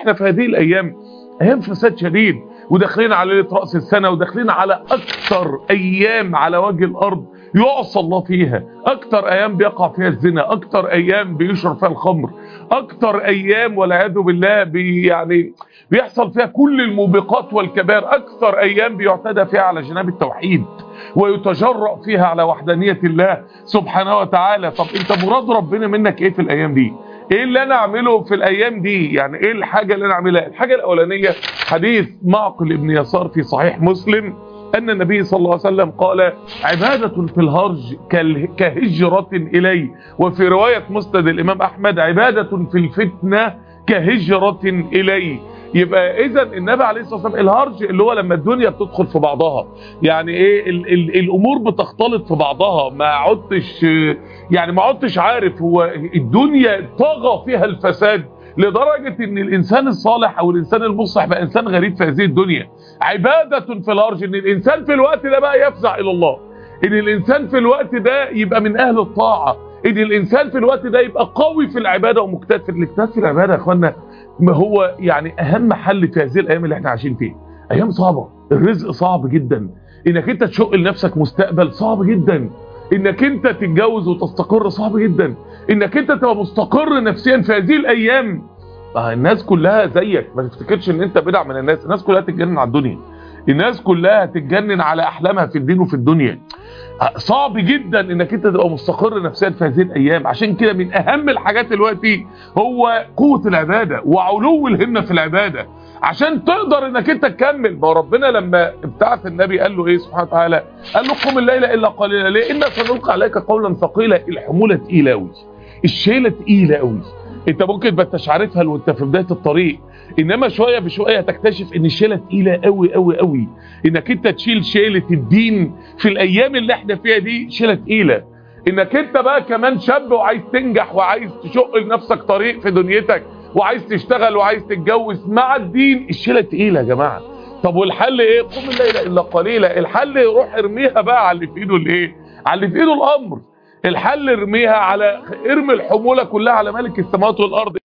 احنا في هذه الايام ايام فساد شديد وداخلين على ليله راس السنه وداخلين على اكثر ايام على وجه الارض يعصى الله فيها اكتر ايام بيقع فيها الزنا اكتر ايام بيشرب فيها الخمر اكتر ايام والعياذ بالله بي يعني بيحصل فيها كل الموبقات والكبائر اكثر ايام بيعتدى فيها على جناب التوحيد ويتجرأ فيها على وحدانية الله سبحانه وتعالى طب انت مراد ربنا منك ايه في الايام دي ايه اللي انا اعمله في الايام دي يعني ايه الحاجة اللي انا اعملها الحاجة الاولانية حديث معقل ابن يسار في صحيح مسلم أن النبي صلى الله عليه وسلم قال عبادة في الهرج كهجرة إلي وفي رواية مسند الإمام أحمد عبادة في الفتنة كهجرة إلي يبقى اذا النبي عليه الصلاه والسلام الهرج اللي هو لما الدنيا بتدخل في بعضها يعني ايه ال ال الامور بتختلط في بعضها ما عدتش يعني ما عدتش عارف هو الدنيا طغى فيها الفساد لدرجة ان الانسان الصالح او الانسان المصلح بقى انسان غريب في هذه الدنيا عبادة في الارض ان الانسان في الوقت ده بقى يفزع الى الله ان الانسان في الوقت ده يبقى من اهل الطاعة ان الانسان في الوقت ده يبقى قوي في العبادة ومجتهد في الاجتهاد في العبادة يا اخوانا ما هو يعني اهم حل في هذه الايام اللي احنا عايشين فيها ايام صعبة الرزق صعب جدا انك انت تشق لنفسك مستقبل صعب جدا انك انت تتجوز وتستقر صعب جدا انك انت تبقى مستقر نفسيا في هذه الايام الناس كلها زيك ما تفتكرش ان انت بدع من الناس الناس كلها تتجنن على الدنيا الناس كلها تتجنن على احلامها في الدين وفي الدنيا صعب جدا انك انت تبقى مستقر نفسيا في هذه الايام عشان كده من اهم الحاجات دلوقتي هو قوه العباده وعلو الهمه في العباده عشان تقدر انك انت تكمل ما ربنا لما ابتعث النبي قال له ايه سبحانه وتعالى قال له قم الليل الا قليلا ليه انا سنلقي عليك قولا ثقيلا الحموله تقيله قوي الشيله تقيله قوي انت ممكن ما انتش عارفها وانت في بدايه الطريق انما شويه بشويه هتكتشف ان الشيله تقيله قوي قوي قوي انك انت تشيل شيله الدين في الايام اللي احنا فيها دي شيله تقيله انك انت بقى كمان شاب وعايز تنجح وعايز تشق لنفسك طريق في دنيتك وعايز تشتغل وعايز تتجوز مع الدين الشيله تقيله يا جماعه طب والحل ايه قم الليل الا قليلا الحل روح ارميها بقى على اللي في ايده الايه على اللي في ايده الامر الحل ارميها على ارمي الحموله كلها على ملك السماوات والارض